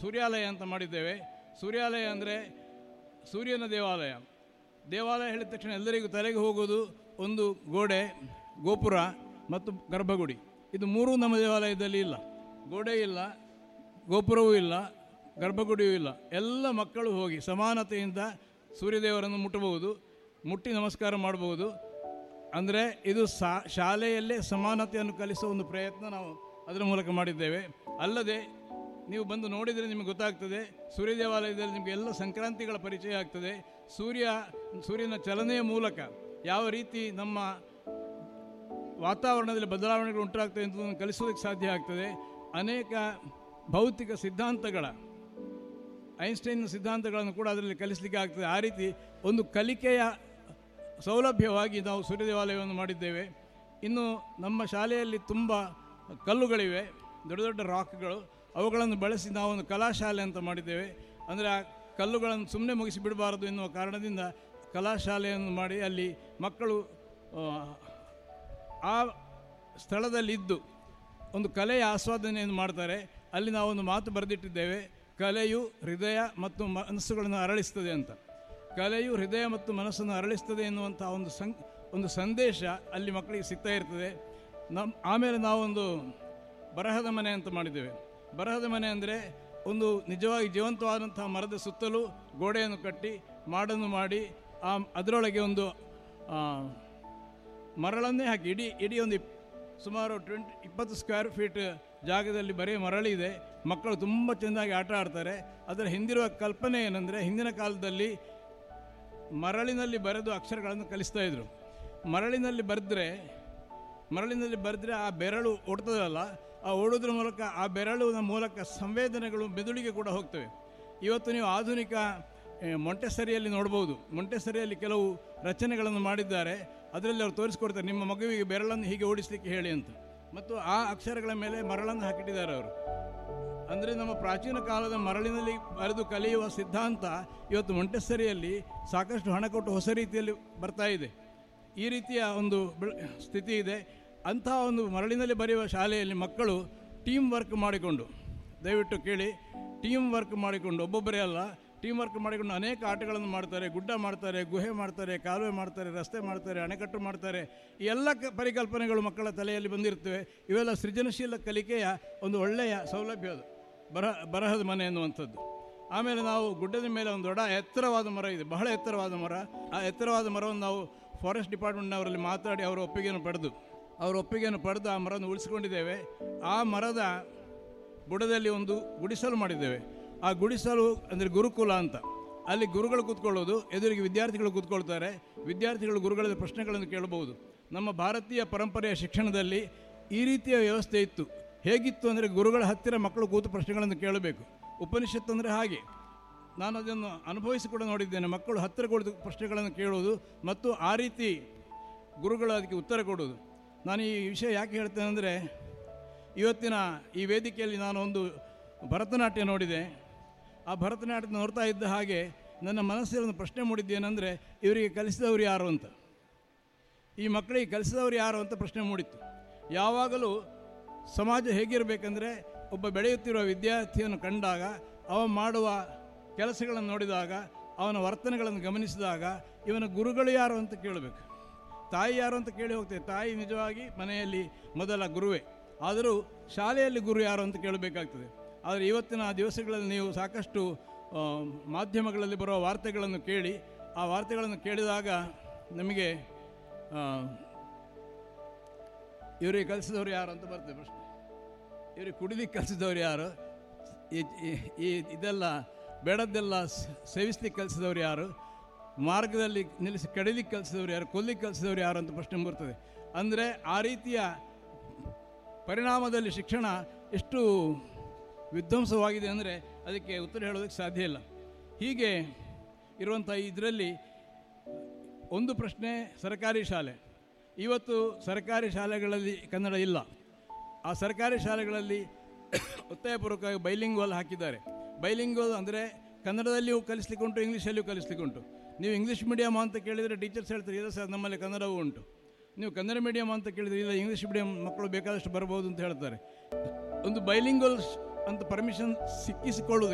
ಸೂರ್ಯಾಲಯ ಅಂತ ಮಾಡಿದ್ದೇವೆ ಸೂರ್ಯಾಲಯ ಅಂದರೆ ಸೂರ್ಯನ ದೇವಾಲಯ ದೇವಾಲಯ ಹೇಳಿದ ತಕ್ಷಣ ಎಲ್ಲರಿಗೂ ತಲೆಗೆ ಹೋಗೋದು ಒಂದು ಗೋಡೆ ಗೋಪುರ ಮತ್ತು ಗರ್ಭಗುಡಿ ಇದು ಮೂರೂ ನಮ್ಮ ದೇವಾಲಯದಲ್ಲಿ ಇಲ್ಲ ಗೋಡೆ ಇಲ್ಲ ಗೋಪುರವೂ ಇಲ್ಲ ಗರ್ಭಗುಡಿಯೂ ಇಲ್ಲ ಎಲ್ಲ ಮಕ್ಕಳು ಹೋಗಿ ಸಮಾನತೆಯಿಂದ ಸೂರ್ಯದೇವರನ್ನು ಮುಟ್ಟಬಹುದು ಮುಟ್ಟಿ ನಮಸ್ಕಾರ ಮಾಡಬಹುದು ಅಂದರೆ ಇದು ಸಾ ಶಾಲೆಯಲ್ಲೇ ಸಮಾನತೆಯನ್ನು ಕಲಿಸುವ ಒಂದು ಪ್ರಯತ್ನ ನಾವು ಅದರ ಮೂಲಕ ಮಾಡಿದ್ದೇವೆ ಅಲ್ಲದೆ ನೀವು ಬಂದು ನೋಡಿದರೆ ನಿಮಗೆ ಗೊತ್ತಾಗ್ತದೆ ಸೂರ್ಯ ದೇವಾಲಯದಲ್ಲಿ ನಿಮಗೆ ಎಲ್ಲ ಸಂಕ್ರಾಂತಿಗಳ ಪರಿಚಯ ಆಗ್ತದೆ ಸೂರ್ಯ ಸೂರ್ಯನ ಚಲನೆಯ ಮೂಲಕ ಯಾವ ರೀತಿ ನಮ್ಮ ವಾತಾವರಣದಲ್ಲಿ ಬದಲಾವಣೆಗಳು ಉಂಟಾಗ್ತವೆ ಅಂತ ಕಲಿಸೋದಕ್ಕೆ ಸಾಧ್ಯ ಆಗ್ತದೆ ಅನೇಕ ಭೌತಿಕ ಸಿದ್ಧಾಂತಗಳ ಐನ್ಸ್ಟೈನ್ ಸಿದ್ಧಾಂತಗಳನ್ನು ಕೂಡ ಅದರಲ್ಲಿ ಕಲಿಸಲಿಕ್ಕೆ ಆಗ್ತದೆ ಆ ರೀತಿ ಒಂದು ಕಲಿಕೆಯ ಸೌಲಭ್ಯವಾಗಿ ನಾವು ಸೂರ್ಯ ದೇವಾಲಯವನ್ನು ಮಾಡಿದ್ದೇವೆ ಇನ್ನು ನಮ್ಮ ಶಾಲೆಯಲ್ಲಿ ತುಂಬ ಕಲ್ಲುಗಳಿವೆ ದೊಡ್ಡ ದೊಡ್ಡ ರಾಕ್ಗಳು ಅವುಗಳನ್ನು ಬಳಸಿ ನಾವು ಒಂದು ಕಲಾಶಾಲೆ ಅಂತ ಮಾಡಿದ್ದೇವೆ ಅಂದರೆ ಆ ಕಲ್ಲುಗಳನ್ನು ಸುಮ್ಮನೆ ಮುಗಿಸಿ ಬಿಡಬಾರದು ಎನ್ನುವ ಕಾರಣದಿಂದ ಕಲಾಶಾಲೆಯನ್ನು ಮಾಡಿ ಅಲ್ಲಿ ಮಕ್ಕಳು ಆ, ಆ ಸ್ಥಳದಲ್ಲಿದ್ದು ಒಂದು ಕಲೆಯ ಆಸ್ವಾದನೆಯನ್ನು ಮಾಡ್ತಾರೆ ಅಲ್ಲಿ ನಾವೊಂದು ಮಾತು ಬರೆದಿಟ್ಟಿದ್ದೇವೆ ಕಲೆಯು ಹೃದಯ ಮತ್ತು ಮನಸ್ಸುಗಳನ್ನು ಅರಳಿಸ್ತದೆ ಅಂತ ಕಲೆಯು ಹೃದಯ ಮತ್ತು ಮನಸ್ಸನ್ನು ಅರಳಿಸ್ತದೆ ಎನ್ನುವಂಥ ಒಂದು ಸಂ ಒಂದು ಸಂದೇಶ ಅಲ್ಲಿ ಮಕ್ಕಳಿಗೆ ಸಿಗ್ತಾ ಇರ್ತದೆ ನಮ್ಮ ಆಮೇಲೆ ನಾವೊಂದು ಬರಹದ ಮನೆ ಅಂತ ಮಾಡಿದ್ದೇವೆ ಬರಹದ ಮನೆ ಅಂದರೆ ಒಂದು ನಿಜವಾಗಿ ಜೀವಂತವಾದಂಥ ಮರದ ಸುತ್ತಲೂ ಗೋಡೆಯನ್ನು ಕಟ್ಟಿ ಮಾಡನ್ನು ಮಾಡಿ ಆ ಅದರೊಳಗೆ ಒಂದು ಆ, ಮರಳನ್ನೇ ಹಾಕಿ ಇಡೀ ಇಡೀ ಒಂದು ಇಪ್- ಸುಮಾರು ಟ್ವೆಂಟಿ ಇಪ್ಪತ್ತು ಸ್ಕ್ವೇರ್ ಫೀಟ್ ಜಾಗದಲ್ಲಿ ಬರೀ ಮರಳಿದೆ ಮಕ್ಕಳು ತುಂಬ ಚೆಂದಾಗಿ ಆಟ ಆಡ್ತಾರೆ ಅದರ ಹಿಂದಿರುವ ಕಲ್ಪನೆ ಏನಂದರೆ ಹಿಂದಿನ ಕಾಲದಲ್ಲಿ ಮರಳಿನಲ್ಲಿ ಬರೆದು ಅಕ್ಷರಗಳನ್ನು ಕಲಿಸ್ತಾ ಇದ್ರು ಮರಳಿನಲ್ಲಿ ಬರೆದ್ರೆ ಮರಳಿನಲ್ಲಿ ಬರೆದ್ರೆ ಆ ಬೆರಳು ಓಡ್ತದಲ್ಲ ಆ ಓಡೋದ್ರ ಮೂಲಕ ಆ ಬೆರಳಿನ ಮೂಲಕ ಸಂವೇದನೆಗಳು ಮೆದುಳಿಗೆ ಕೂಡ ಹೋಗ್ತವೆ ಇವತ್ತು ನೀವು ಆಧುನಿಕ ಆ, ಮೊಂಟೆಸರಿಯಲ್ಲಿ ನೋಡ್ಬೋದು ಮೊಂಟೆಸರಿಯಲ್ಲಿ ಕೆಲವು ರಚನೆಗಳನ್ನು ಮಾಡಿದ್ದಾರೆ ಅದರಲ್ಲಿ ಅವರು ತೋರಿಸ್ಕೊಡ್ತಾರೆ ನಿಮ್ಮ ಮಗುವಿಗೆ ಬೆರಳನ್ನು ಹೀಗೆ ಓಡಿಸಲಿಕ್ಕೆ ಹೇಳಿ ಅಂತ ಮತ್ತು ಆ ಅಕ್ಷರಗಳ ಮೇಲೆ ಮರಳನ್ನು ಹಾಕಿಟ್ಟಿದ್ದಾರೆ ಅವರು ಅಂದರೆ ನಮ್ಮ ಪ್ರಾಚೀನ ಕಾಲದ ಮರಳಿನಲ್ಲಿ ಬರೆದು ಕಲಿಯುವ ಸಿದ್ಧಾಂತ ಇವತ್ತು ಮೊಂಟೆಸರಿಯಲ್ಲಿ ಸಾಕಷ್ಟು ಹಣ ಕೊಟ್ಟು ಹೊಸ ರೀತಿಯಲ್ಲಿ ಬರ್ತಾ ಇದೆ ಈ ರೀತಿಯ ಒಂದು ಬೆಳ- ಸ್ಥಿತಿ ಇದೆ ಅಂತಹ ಒಂದು ಮರಳಿನಲ್ಲಿ ಬರೆಯುವ ಶಾಲೆಯಲ್ಲಿ ಮಕ್ಕಳು ಟೀಮ್ ವರ್ಕ್ ಮಾಡಿಕೊಂಡು ದಯವಿಟ್ಟು ಕೇಳಿ ಟೀಮ್ ವರ್ಕ್ ಮಾಡಿಕೊಂಡು ಒಬ್ಬೊಬ್ಬರೇ ಅಲ್ಲ ಟೀಮ್ ವರ್ಕ್ ಮಾಡಿಕೊಂಡು ಅನೇಕ ಆಟಗಳನ್ನು ಮಾಡ್ತಾರೆ ಗುಡ್ಡ ಮಾಡ್ತಾರೆ ಗುಹೆ ಮಾಡ್ತಾರೆ ಕಾಲುವೆ ಮಾಡ್ತಾರೆ ರಸ್ತೆ ಮಾಡ್ತಾರೆ ಅಣೆಕಟ್ಟು ಮಾಡ್ತಾರೆ ಈ ಎಲ್ಲ ಕ ಪರಿಕಲ್ಪನೆಗಳು ಮಕ್ಕಳ ತಲೆಯಲ್ಲಿ ಬಂದಿರ್ತವೆ ಇವೆಲ್ಲ ಸೃಜನಶೀಲ ಕಲಿಕೆಯ ಒಂದು ಒಳ್ಳೆಯ ಸೌಲಭ್ಯ ಅದು ಬರಹ ಬರಹದ ಮನೆ ಎನ್ನುವಂಥದ್ದು ಆಮೇಲೆ ನಾವು ಗುಡ್ಡದ ಮೇಲೆ ಒಂದು ದೊಡ್ಡ ಎತ್ತರವಾದ ಮರ ಇದೆ ಬಹಳ ಎತ್ತರವಾದ ಮರ ಆ ಎತ್ತರವಾದ ಮರವನ್ನು ನಾವು ಫಾರೆಸ್ಟ್ ಡಿಪಾರ್ಟ್ಮೆಂಟ್ನವರಲ್ಲಿ ಮಾತಾಡಿ ಅವರ ಒಪ್ಪಿಗೆಯನ್ನು ಪಡೆದು ಅವರ ಒಪ್ಪಿಗೆಯನ್ನು ಪಡೆದು ಆ ಮರವನ್ನು ಉಳಿಸ್ಕೊಂಡಿದ್ದೇವೆ ಆ ಮರದ ಬುಡದಲ್ಲಿ ಒಂದು ಗುಡಿಸಲು ಮಾಡಿದ್ದೇವೆ ಆ ಗುಡಿಸಲು ಅಂದರೆ ಗುರುಕುಲ ಅಂತ ಅಲ್ಲಿ ಗುರುಗಳು ಕೂತ್ಕೊಳ್ಳೋದು ಎದುರಿಗೆ ವಿದ್ಯಾರ್ಥಿಗಳು ಕೂತ್ಕೊಳ್ತಾರೆ ವಿದ್ಯಾರ್ಥಿಗಳು ಗುರುಗಳ ಪ್ರಶ್ನೆಗಳನ್ನು ಕೇಳಬಹುದು ನಮ್ಮ ಭಾರತೀಯ ಪರಂಪರೆಯ ಶಿಕ್ಷಣದಲ್ಲಿ ಈ ರೀತಿಯ ವ್ಯವಸ್ಥೆ ಇತ್ತು ಹೇಗಿತ್ತು ಅಂದರೆ ಗುರುಗಳ ಹತ್ತಿರ ಮಕ್ಕಳು ಕೂತು ಪ್ರಶ್ನೆಗಳನ್ನು ಕೇಳಬೇಕು ಉಪನಿಷತ್ತು ಅಂದರೆ ಹಾಗೆ ನಾನು ಅದನ್ನು ಅನುಭವಿಸಿ ಕೂಡ ನೋಡಿದ್ದೇನೆ ಮಕ್ಕಳು ಹತ್ತಿರ ಕುಳಿತು ಪ್ರಶ್ನೆಗಳನ್ನು ಕೇಳುವುದು ಮತ್ತು ಆ ರೀತಿ ಗುರುಗಳು ಅದಕ್ಕೆ ಉತ್ತರ ಕೊಡುವುದು ನಾನು ಈ ವಿಷಯ ಯಾಕೆ ಹೇಳ್ತೇನೆ ಅಂದರೆ ಇವತ್ತಿನ ಈ ವೇದಿಕೆಯಲ್ಲಿ ನಾನು ಒಂದು ಭರತನಾಟ್ಯ ನೋಡಿದೆ ಆ ಭರತನಾಟ್ಯ ನೋಡ್ತಾ ಇದ್ದ ಹಾಗೆ ನನ್ನ ಮನಸ್ಸಿನಲ್ಲಿ ಒಂದು ಪ್ರಶ್ನೆ ಮೂಡಿದ್ದೇನೆಂದರೆ ಇವರಿಗೆ ಕಲಿಸಿದವರು ಯಾರು ಅಂತ ಈ ಮಕ್ಕಳಿಗೆ ಕಲಿಸಿದವರು ಯಾರು ಅಂತ ಪ್ರಶ್ನೆ ಮೂಡಿತ್ತು ಯಾವಾಗಲೂ ಸಮಾಜ ಹೇಗಿರಬೇಕಂದ್ರೆ ಒಬ್ಬ ಬೆಳೆಯುತ್ತಿರುವ ವಿದ್ಯಾರ್ಥಿಯನ್ನು ಕಂಡಾಗ ಅವ ಮಾಡುವ ಕೆಲಸಗಳನ್ನು ನೋಡಿದಾಗ ಅವನ ವರ್ತನೆಗಳನ್ನು ಗಮನಿಸಿದಾಗ ಇವನ ಗುರುಗಳು ಯಾರು ಅಂತ ಕೇಳಬೇಕು ತಾಯಿ ಯಾರು ಅಂತ ಕೇಳಿ ಹೋಗ್ತೇವೆ ತಾಯಿ ನಿಜವಾಗಿ ಮನೆಯಲ್ಲಿ ಮೊದಲ ಗುರುವೇ ಆದರೂ ಶಾಲೆಯಲ್ಲಿ ಗುರು ಯಾರು ಅಂತ ಕೇಳಬೇಕಾಗ್ತದೆ ಆದರೆ ಇವತ್ತಿನ ದಿವಸಗಳಲ್ಲಿ ನೀವು ಸಾಕಷ್ಟು ಆ, ಮಾಧ್ಯಮಗಳಲ್ಲಿ ಬರುವ ವಾರ್ತೆಗಳನ್ನು ಕೇಳಿ ಆ ವಾರ್ತೆಗಳನ್ನು ಕೇಳಿದಾಗ ನಮಗೆ ಆ, ಇವರಿಗೆ ಕಲಿಸಿದವರು ಯಾರು ಅಂತ ಬರ್ತದೆ ಪ್ರಶ್ನೆ ಇವರಿಗೆ ಕುಡಿಲಿಕ್ಕೆ ಕಲಿಸಿದವರು ಯಾರು ಈ- ಈ- ಈ ಇದೆಲ್ಲ ಬೇಡದ್ದೆಲ್ಲ ಸ- ಸೇವಿಸ್ಲಿಕ್ಕೆ ಕಲಿಸಿದವರು ಯಾರು ಮಾರ್ಗದಲ್ಲಿ ನಿಲ್ಲಿಸಿ ಕಡಿಲಿಕ್ಕೆ ಕಲಿಸಿದವರು ಯಾರು ಕೊಲ್ಲಿಕ್ಕೆ ಕಲಿಸಿದವರು ಯಾರು ಅಂತ ಪ್ರಶ್ನೆ ಬರ್ತದೆ ಅಂದರೆ ಆ ರೀತಿಯ ಪರಿಣಾಮದಲ್ಲಿ ಶಿಕ್ಷಣ ಎಷ್ಟು ವಿಧ್ವಂಸವಾಗಿದೆ ಅಂದರೆ ಅದಕ್ಕೆ ಉತ್ತರ ಹೇಳೋದಕ್ಕೆ ಸಾಧ್ಯ ಇಲ್ಲ ಹೀಗೆ ಇರುವಂಥ ಇದರಲ್ಲಿ ಒಂದು ಪ್ರಶ್ನೆ ಸರ್ಕಾರಿ ಶಾಲೆ ಇವತ್ತು ಸರ್ಕಾರಿ ಶಾಲೆಗಳಲ್ಲಿ ಕನ್ನಡ ಇಲ್ಲ ಆ ಸರ್ಕಾರಿ ಶಾಲೆಗಳಲ್ಲಿ ಒತ್ತಾಯಪೂರ್ವಕವಾಗಿ ಬೈಲಿಂಗ್ವಲ್ ಹಾಕಿದ್ದಾರೆ ಬೈಲಿಂಗ್ವಲ್ ಅಂದರೆ ಕನ್ನಡದಲ್ಲಿಯೂ ಕಲಿಸ್ಲಿಕ್ಕೆ ಉಂಟು ಇಂಗ್ಲೀಷಲ್ಲಿಯೂ ಕಲಿಸ್ಲಿಕ್ಕೆ ಉಂಟು ನೀವು ಇಂಗ್ಲೀಷ್ ಮೀಡಿಯಮ್ ಅಂತ ಕೇಳಿದರೆ ಟೀಚರ್ಸ್ ಹೇಳ್ತಾರೆ ಇಲ್ಲ ಸರ್ ನಮ್ಮಲ್ಲಿ ಕನ್ನಡವೂ ಉಂಟು ನೀವು ಕನ್ನಡ ಮೀಡಿಯಮ್ ಅಂತ ಕೇಳಿದರೆ ಇಲ್ಲ ಇಂಗ್ಲೀಷ್ ಮೀಡಿಯಮ್ ಮಕ್ಕಳು ಬೇಕಾದಷ್ಟು ಬರ್ಬೋದು ಅಂತ ಹೇಳ್ತಾರೆ ಒಂದು ಬೈಲಿಂಗ್ವಲ್ ಅಂತ ಪರ್ಮಿಷನ್ ಸಿಕ್ಕಿಸಿಕೊಳ್ಳುವುದು